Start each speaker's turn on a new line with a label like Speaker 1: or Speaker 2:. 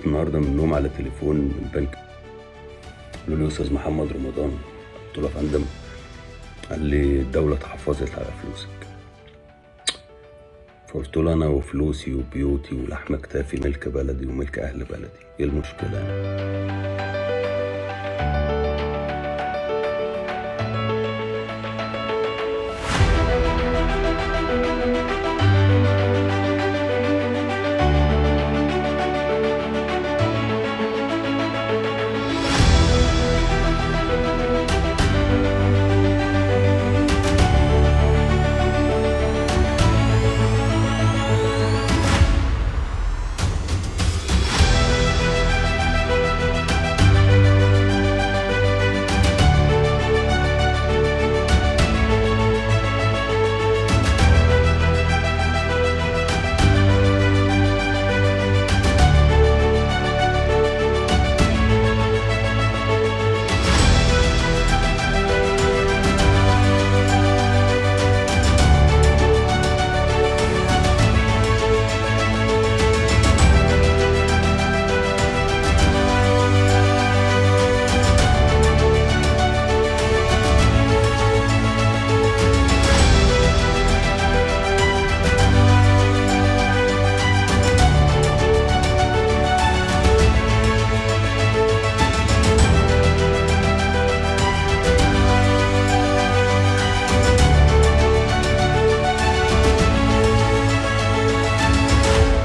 Speaker 1: صحيت النهارده من النوم على تليفون من البنك قالوا لي استاذ محمد رمضان قلت له يا فندم قال لي الدولة تحفظت على فلوسك فقلت له انا وفلوسي وبيوتي ولحم كتافي ملك بلدي وملك اهل بلدي ايه المشكلة يعني